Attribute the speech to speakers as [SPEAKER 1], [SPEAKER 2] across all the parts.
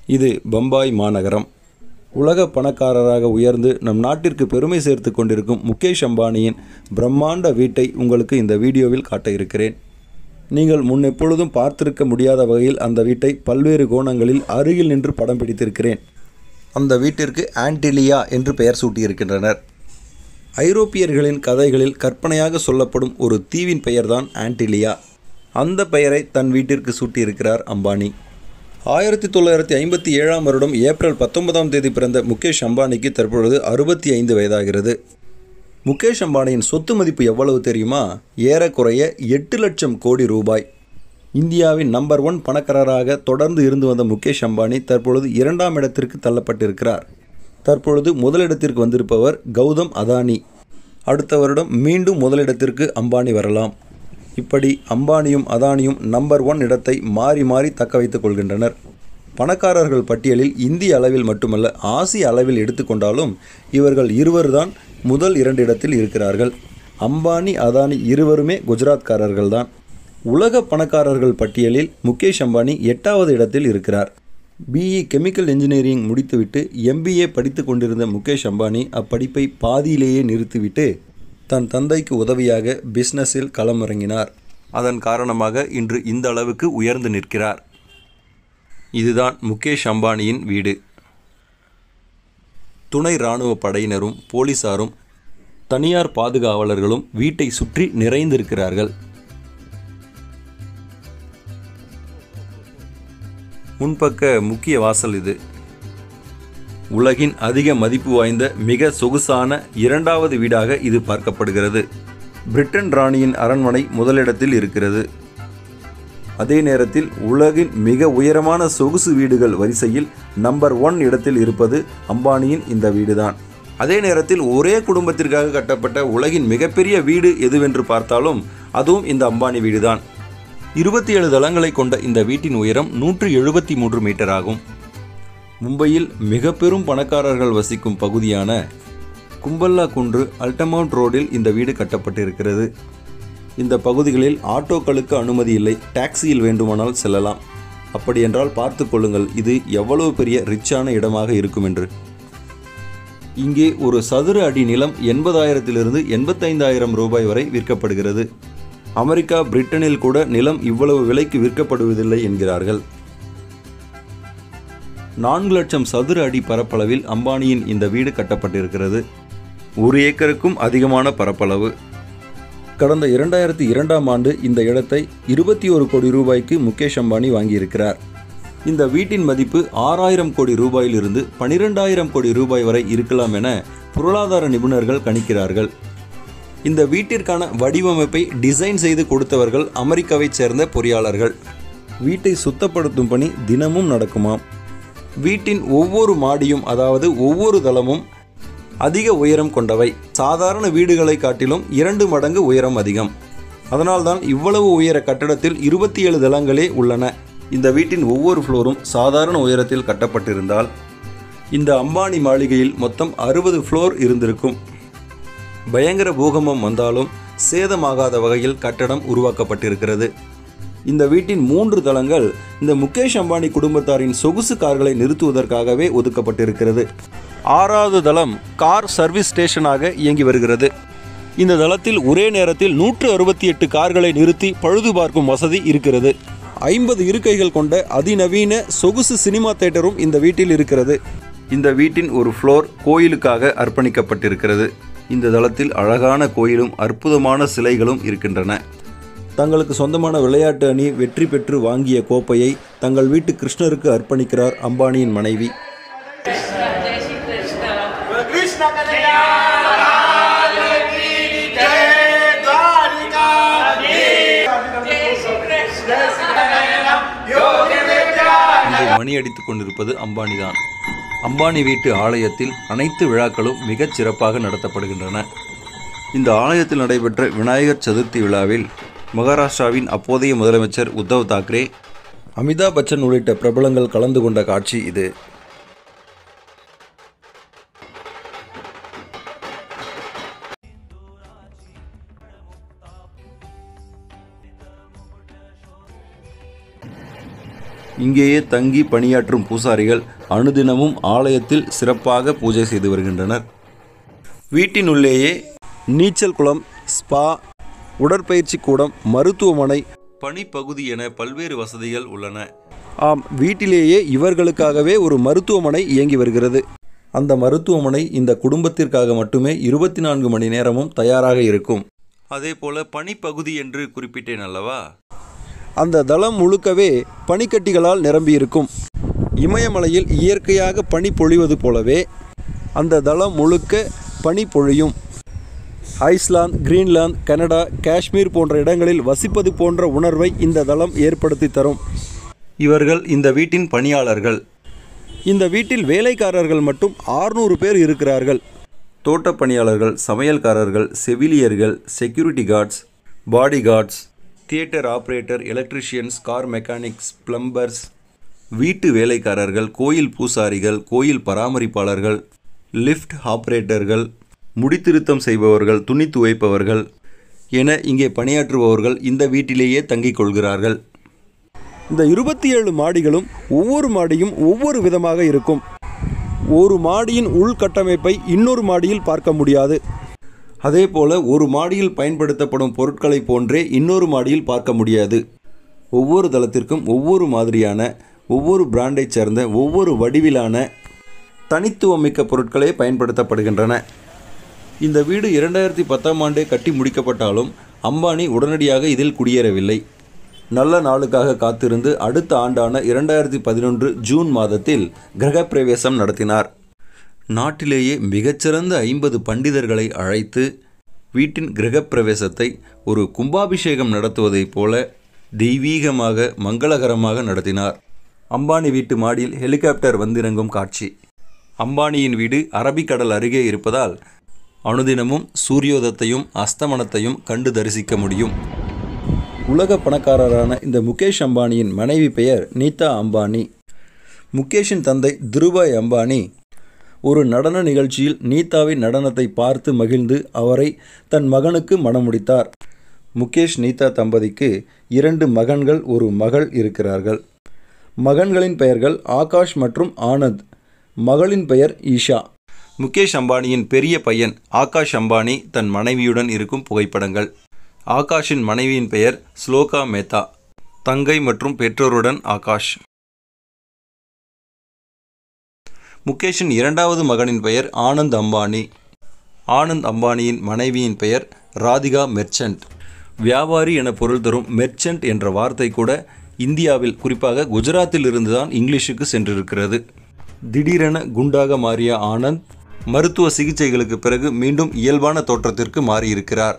[SPEAKER 1] இது பம்பாய் மாநகரம் உலக பணக்காரராக உயர்ந்து நம் நாட்டிற்கு பெருமை சேர்த்து கொண்டிருக்கும் முகேஷ் அம்பானியின் பிரம்மாண்ட வீட்டை உங்களுக்கு இந்த வீடியோவில் காட்ட இருக்கிறேன் நீங்கள் முன் எப்பொழுதும் பார்த்திருக்க முடியாத வகையில் அந்த வீட்டை பல்வேறு கோணங்களில் அருகில் நின்று படம் பிடித்திருக்கிறேன் அந்த வீட்டிற்கு ஆன்டிலியா என்று பெயர் சூட்டியிருக்கின்றனர் ஐரோப்பியர்களின் கதைகளில் கற்பனையாக சொல்லப்படும் ஒரு தீவின் பெயர்தான் ஆன்டிலியா அந்த பெயரை தன் வீட்டிற்கு சூட்டியிருக்கிறார் அம்பானி ஆயிரத்தி தொள்ளாயிரத்தி ஐம்பத்தி ஏழாம் வருடம் ஏப்ரல் பத்தொன்பதாம் தேதி பிறந்த முகேஷ் அம்பானிக்கு தற்பொழுது அறுபத்தி ஐந்து வயதாகிறது முகேஷ் அம்பானியின் சொத்து மதிப்பு எவ்வளவு தெரியுமா ஏறக்குறைய எட்டு லட்சம் கோடி ரூபாய் இந்தியாவின் நம்பர் ஒன் பணக்காரராக தொடர்ந்து இருந்து வந்த முகேஷ் அம்பானி தற்பொழுது இரண்டாம் இடத்திற்கு தள்ளப்பட்டிருக்கிறார் தற்பொழுது முதலிடத்திற்கு வந்திருப்பவர் கௌதம் அதானி அடுத்த வருடம் மீண்டும் முதலிடத்திற்கு அம்பானி வரலாம் இப்படி அம்பானியும் அதானியும் நம்பர் ஒன் இடத்தை மாறி மாறி தக்க வைத்துக் கொள்கின்றனர் பணக்காரர்கள் பட்டியலில் இந்திய அளவில் மட்டுமல்ல ஆசிய அளவில் எடுத்துக்கொண்டாலும் இவர்கள் இருவர்தான் முதல் இரண்டு இடத்தில் இருக்கிறார்கள் அம்பானி அதானி இருவருமே குஜராத்காரர்கள்தான் உலக பணக்காரர்கள் பட்டியலில் முகேஷ் அம்பானி எட்டாவது இடத்தில் இருக்கிறார் பிஇ கெமிக்கல் இன்ஜினியரிங் முடித்துவிட்டு எம்பிஏ படித்து கொண்டிருந்த முகேஷ் அம்பானி அப்படிப்பை பாதியிலேயே நிறுத்திவிட்டு தன் தந்தைக்கு உதவியாக பிஸ்னஸில் களமிறங்கினார் அதன் காரணமாக இன்று இந்த அளவுக்கு உயர்ந்து நிற்கிறார் இதுதான் முகேஷ் அம்பானியின் வீடு துணை இராணுவ படையினரும் போலீசாரும் தனியார் பாதுகாவலர்களும் வீட்டை சுற்றி நிறைந்திருக்கிறார்கள் முன்பக்க முக்கிய வாசல் இது உலகின் அதிக மதிப்பு வாய்ந்த மிக சொகுசான இரண்டாவது வீடாக இது பார்க்கப்படுகிறது பிரிட்டன் ராணியின் அரண்மனை முதலிடத்தில் இருக்கிறது அதே நேரத்தில் உலகின் மிக உயரமான சொகுசு வீடுகள் வரிசையில் நம்பர் ஒன் இடத்தில் இருப்பது அம்பானியின் இந்த வீடுதான் அதே நேரத்தில் ஒரே குடும்பத்திற்காக கட்டப்பட்ட உலகின் மிகப்பெரிய வீடு எதுவென்று பார்த்தாலும் அதுவும் இந்த அம்பானி வீடுதான் இருபத்தி ஏழு தளங்களை கொண்ட இந்த வீட்டின் உயரம் நூற்று எழுபத்தி மூன்று மீட்டர் ஆகும் மும்பையில் மிக பெரும் பணக்காரர்கள் வசிக்கும் பகுதியான கும்பல்லா குன்று அல்டமவுண்ட் ரோடில் இந்த வீடு கட்டப்பட்டிருக்கிறது இந்த பகுதிகளில் ஆட்டோக்களுக்கு அனுமதி இல்லை டாக்ஸியில் வேண்டுமானால் செல்லலாம் அப்படியென்றால் பார்த்து கொள்ளுங்கள் இது எவ்வளவு பெரிய ரிச்சான இடமாக இருக்கும் என்று இங்கே ஒரு சதுர அடி நிலம் எண்பதாயிரத்திலிருந்து எண்பத்தைந்தாயிரம் ரூபாய் வரை விற்கப்படுகிறது அமெரிக்கா பிரிட்டனில் கூட நிலம் இவ்வளவு விலைக்கு விற்கப்படுவதில்லை என்கிறார்கள் நான்கு லட்சம் சதுர அடி பரப்பளவில் அம்பானியின் இந்த வீடு கட்டப்பட்டிருக்கிறது ஒரு ஏக்கருக்கும் அதிகமான பரப்பளவு கடந்த இரண்டாயிரத்தி இரண்டாம் ஆண்டு இந்த இடத்தை இருபத்தி ஒரு கோடி ரூபாய்க்கு முகேஷ் அம்பானி வாங்கியிருக்கிறார் இந்த வீட்டின் மதிப்பு ஆறாயிரம் கோடி ரூபாயிலிருந்து பனிரெண்டாயிரம் கோடி ரூபாய் வரை இருக்கலாம் என பொருளாதார நிபுணர்கள் கணிக்கிறார்கள் இந்த வீட்டிற்கான வடிவமைப்பை டிசைன் செய்து கொடுத்தவர்கள் அமெரிக்காவைச் சேர்ந்த பொறியாளர்கள் வீட்டை சுத்தப்படுத்தும் பணி தினமும் நடக்குமாம் வீட்டின் ஒவ்வொரு மாடியும் அதாவது ஒவ்வொரு தளமும் அதிக உயரம் கொண்டவை சாதாரண வீடுகளை காட்டிலும் இரண்டு மடங்கு உயரம் அதிகம் அதனால்தான் இவ்வளவு உயர கட்டடத்தில் இருபத்தி ஏழு தளங்களே உள்ளன இந்த வீட்டின் ஒவ்வொரு ஃப்ளோரும் சாதாரண உயரத்தில் கட்டப்பட்டிருந்தால் இந்த அம்பானி மாளிகையில் மொத்தம் அறுபது ஃப்ளோர் இருந்திருக்கும் பயங்கர பூகம்பம் வந்தாலும் சேதமாகாத வகையில் கட்டடம் உருவாக்கப்பட்டிருக்கிறது இந்த வீட்டின் மூன்று தளங்கள் இந்த முகேஷ் அம்பானி குடும்பத்தாரின் சொகுசு கார்களை நிறுத்துவதற்காகவே ஒதுக்கப்பட்டிருக்கிறது ஆறாவது தளம் கார் சர்வீஸ் ஸ்டேஷனாக இயங்கி வருகிறது இந்த தளத்தில் ஒரே நேரத்தில் நூற்று அறுபத்தி எட்டு கார்களை நிறுத்தி பழுது பார்க்கும் வசதி இருக்கிறது ஐம்பது இருக்கைகள் கொண்ட அதிநவீன சொகுசு சினிமா தேட்டரும் இந்த வீட்டில் இருக்கிறது இந்த வீட்டின் ஒரு ஃப்ளோர் கோயிலுக்காக அர்ப்பணிக்கப்பட்டிருக்கிறது இந்த தளத்தில் அழகான கோயிலும் அற்புதமான சிலைகளும் இருக்கின்றன தங்களுக்கு சொந்தமான விளையாட்டு அணி வெற்றி பெற்று வாங்கிய கோப்பையை தங்கள் வீட்டு கிருஷ்ணருக்கு அர்ப்பணிக்கிறார் அம்பானியின் மனைவி
[SPEAKER 2] कृष्ण कन्हैया लाल की जय द्वारिका जय श्री कृष्ण योगी विद्या
[SPEAKER 1] இங்கே மணி அடித்துக் கொண்டிருப்பது அம்பானிதான் அம்பானி வீட்டு ஆலயத்தில் அனைத்து விழாக்களும் மிகச் சிறப்பாக நடத்தப்படுகின்றன இந்த ஆலயத்தில் நடைபெற்ற விநாயகர் சதுர்த்தி விழாவில் மகாராஷ்டிராவின் அப்போதைய முதலமைச்சர் உத்தவ் தாக்கரே அமிதாப் பச்சன் உள்ளிட்ட பிரபலங்கள் கலந்து கொண்ட காட்சி இது இங்கேயே தங்கி பணியாற்றும் பூசாரிகள் அனுதினமும் ஆலயத்தில் சிறப்பாக பூஜை செய்து வருகின்றனர் வீட்டினுள்ளேயே நீச்சல் குளம் ஸ்பா உடற்பயிற்சி கூடம் மருத்துவமனை பணிப்பகுதி என பல்வேறு வசதிகள் உள்ளன ஆம் வீட்டிலேயே இவர்களுக்காகவே ஒரு மருத்துவமனை இயங்கி வருகிறது அந்த மருத்துவமனை இந்த குடும்பத்திற்காக மட்டுமே இருபத்தி நான்கு மணி நேரமும் தயாராக இருக்கும் அதே போல பனிப்பகுதி என்று குறிப்பிட்டேன் அல்லவா அந்த தளம் முழுக்கவே பனிக்கட்டிகளால் நிரம்பியிருக்கும் இமயமலையில் இயற்கையாக பனி பொழிவது போலவே அந்த தளம் முழுக்க பனி பொழியும் ஐஸ்லாந்து கிரீன்லாந்து கனடா காஷ்மீர் போன்ற இடங்களில் வசிப்பது போன்ற உணர்வை இந்த தளம் ஏற்படுத்தி தரும் இவர்கள் இந்த வீட்டின் பணியாளர்கள் இந்த வீட்டில் வேலைக்காரர்கள் மட்டும் ஆறுநூறு பேர் இருக்கிறார்கள் தோட்டப் பணியாளர்கள் சமையல்காரர்கள் செவிலியர்கள் security guards body guards theatre operator electricians car mechanics plumbers வீட்டு வேலைக்காரர்கள் கோயில் பூசாரிகள் கோயில் பராமரிப்பாளர்கள் லிஃப்ட் ஆபரேட்டர்கள் முடித்திருத்தம் செய்பவர்கள் துணி துவைப்பவர்கள் என இங்கே பணியாற்றுபவர்கள் இந்த வீட்டிலேயே தங்கிக் கொள்கிறார்கள் இந்த இருபத்தி ஏழு மாடிகளும் ஒவ்வொரு மாடியும் ஒவ்வொரு விதமாக இருக்கும் ஒரு மாடியின் உள்கட்டமைப்பை இன்னொரு மாடியில் பார்க்க முடியாது அதே போல ஒரு மாடியில் பயன்படுத்தப்படும் பொருட்களை போன்றே இன்னொரு மாடியில் பார்க்க முடியாது ஒவ்வொரு தளத்திற்கும் ஒவ்வொரு மாதிரியான ஒவ்வொரு பிராண்டைச் சேர்ந்த ஒவ்வொரு வடிவிலான தனித்துவமிக்க பொருட்களே பயன்படுத்தப்படுகின்றன இந்த வீடு இரண்டாயிரத்தி பத்தாம் ஆண்டே கட்டி முடிக்கப்பட்டாலும் அம்பானி உடனடியாக இதில் குடியேறவில்லை நல்ல நாளுக்காக காத்திருந்து அடுத்த ஆண்டான இரண்டாயிரத்தி பதினொன்று ஜூன் மாதத்தில் கிரகப்பிரவேசம் நடத்தினார் நாட்டிலேயே மிகச்சிறந்த ஐம்பது பண்டிதர்களை அழைத்து வீட்டின் கிரகப்பிரவேசத்தை ஒரு கும்பாபிஷேகம் நடத்துவதைப் போல தெய்வீகமாக மங்களகரமாக நடத்தினார் அம்பானி வீட்டு மாடியில் ஹெலிகாப்டர் வந்திறங்கும் காட்சி அம்பானியின் வீடு அரபிக்கடல் அருகே இருப்பதால் அனுதினமும் சூரியோதத்தையும் அஸ்தமனத்தையும் கண்டு தரிசிக்க முடியும் உலக பணக்காரரான இந்த முகேஷ் அம்பானியின் மனைவி பெயர் நீதா அம்பானி முகேஷின் தந்தை திருபாய் அம்பானி ஒரு நடன நிகழ்ச்சியில் நீதாவின் நடனத்தை பார்த்து மகிழ்ந்து அவரை தன் மகனுக்கு மணமுடித்தார் முகேஷ் நீதா தம்பதிக்கு இரண்டு மகன்கள் ஒரு மகள் இருக்கிறார்கள் மகன்களின் பெயர்கள் ஆகாஷ் மற்றும் ஆனந்த் மகளின் பெயர் ஈஷா முகேஷ் அம்பானியின் பெரிய பையன் ஆகாஷ் அம்பானி தன் மனைவியுடன் இருக்கும் புகைப்படங்கள் ஆகாஷின் மனைவியின் பெயர் ஸ்லோகா மேத்தா தங்கை மற்றும் பெற்றோருடன் ஆகாஷ் முகேஷின் இரண்டாவது மகனின் பெயர் ஆனந்த் அம்பானி ஆனந்த் அம்பானியின் மனைவியின் பெயர் ராதிகா மெர்ச்சன்ட் வியாபாரி என பொருள் தரும் மெர்ச்சன்ட் என்ற வார்த்தை கூட இந்தியாவில் குறிப்பாக குஜராத்தில் இருந்துதான் இங்கிலீஷுக்கு சென்றிருக்கிறது திடீரென குண்டாக மாறிய ஆனந்த் மருத்துவ சிகிச்சைகளுக்கு பிறகு மீண்டும் இயல்பான தோற்றத்திற்கு மாறியிருக்கிறார்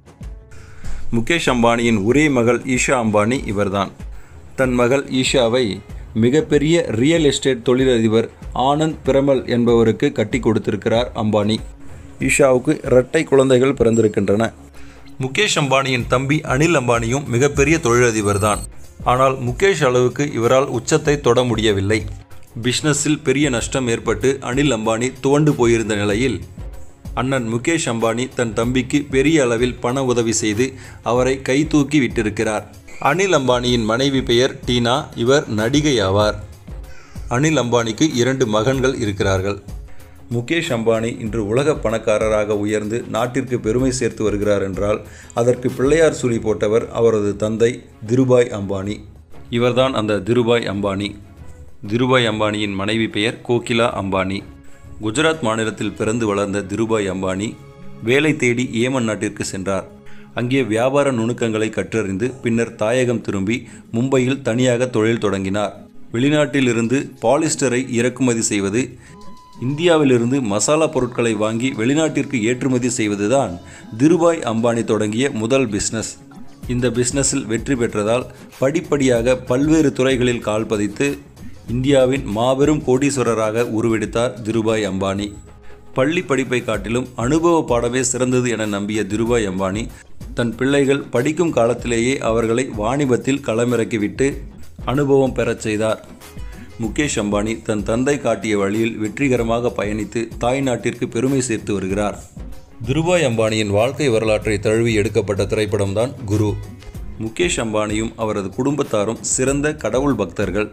[SPEAKER 1] முகேஷ் அம்பானியின் ஒரே மகள் ஈஷா அம்பானி இவர்தான் தன் மகள் ஈஷாவை மிகப்பெரிய ரியல் எஸ்டேட் தொழிலதிபர் ஆனந்த் பிரமல் என்பவருக்கு கட்டி கொடுத்திருக்கிறார் அம்பானி ஈஷாவுக்கு இரட்டை குழந்தைகள் பிறந்திருக்கின்றன முகேஷ் அம்பானியின் தம்பி அனில் அம்பானியும் மிகப்பெரிய தொழிலதிபர் தான் ஆனால் முகேஷ் அளவுக்கு இவரால் உச்சத்தை தொட முடியவில்லை பிஸ்னஸில் பெரிய நஷ்டம் ஏற்பட்டு அனில் அம்பானி துவண்டு போயிருந்த நிலையில் அண்ணன் முகேஷ் அம்பானி தன் தம்பிக்கு பெரிய அளவில் பண உதவி செய்து அவரை கை தூக்கி விட்டிருக்கிறார் அனில் அம்பானியின் மனைவி பெயர் டீனா இவர் நடிகை ஆவார் அனில் அம்பானிக்கு இரண்டு மகன்கள் இருக்கிறார்கள் முகேஷ் அம்பானி இன்று உலக பணக்காரராக உயர்ந்து நாட்டிற்கு பெருமை சேர்த்து வருகிறார் என்றால் அதற்கு பிள்ளையார் சுழி போட்டவர் அவரது தந்தை திருபாய் அம்பானி இவர்தான் அந்த திருபாய் அம்பானி திருபாய் அம்பானியின் மனைவி பெயர் கோகிலா அம்பானி குஜராத் மாநிலத்தில் பிறந்து வளர்ந்த திருபாய் அம்பானி வேலை தேடி ஏமன் நாட்டிற்கு சென்றார் அங்கே வியாபார நுணுக்கங்களை கற்றறிந்து பின்னர் தாயகம் திரும்பி மும்பையில் தனியாக தொழில் தொடங்கினார் வெளிநாட்டிலிருந்து பாலிஸ்டரை இறக்குமதி செய்வது இந்தியாவிலிருந்து மசாலா பொருட்களை வாங்கி வெளிநாட்டிற்கு ஏற்றுமதி செய்வதுதான் திருபாய் அம்பானி தொடங்கிய முதல் பிஸ்னஸ் இந்த பிஸ்னஸில் வெற்றி பெற்றதால் படிப்படியாக பல்வேறு துறைகளில் கால் பதித்து இந்தியாவின் மாபெரும் கோடீஸ்வரராக உருவெடுத்தார் திருபாய் அம்பானி பள்ளி படிப்பை காட்டிலும் அனுபவ பாடமே சிறந்தது என நம்பிய திருபாய் அம்பானி தன் பிள்ளைகள் படிக்கும் காலத்திலேயே அவர்களை வாணிபத்தில் களமிறக்கிவிட்டு அனுபவம் பெறச் செய்தார் முகேஷ் அம்பானி தன் தந்தை காட்டிய வழியில் வெற்றிகரமாக பயணித்து தாய் நாட்டிற்கு பெருமை சேர்த்து வருகிறார் திருபாய் அம்பானியின் வாழ்க்கை வரலாற்றை தழுவி எடுக்கப்பட்ட திரைப்படம்தான் குரு முகேஷ் அம்பானியும் அவரது குடும்பத்தாரும் சிறந்த கடவுள் பக்தர்கள்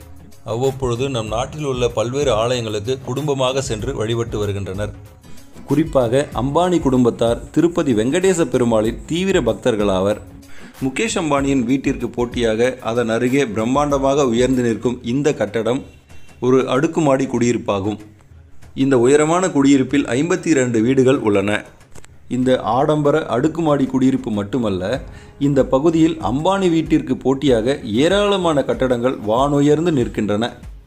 [SPEAKER 1] அவ்வப்பொழுது நம் நாட்டில் உள்ள பல்வேறு ஆலயங்களுக்கு குடும்பமாக சென்று வழிபட்டு வருகின்றனர் குறிப்பாக அம்பானி குடும்பத்தார் திருப்பதி வெங்கடேச பெருமாளின் தீவிர பக்தர்களாவர் முகேஷ் அம்பானியின் வீட்டிற்கு போட்டியாக அதன் அருகே பிரம்மாண்டமாக உயர்ந்து நிற்கும் இந்த கட்டடம் ஒரு அடுக்குமாடி குடியிருப்பாகும் இந்த உயரமான குடியிருப்பில் ஐம்பத்தி இரண்டு வீடுகள் உள்ளன இந்த ஆடம்பர அடுக்குமாடி குடியிருப்பு மட்டுமல்ல இந்த பகுதியில் அம்பானி வீட்டிற்கு போட்டியாக ஏராளமான கட்டடங்கள் வானுயர்ந்து நிற்கின்றன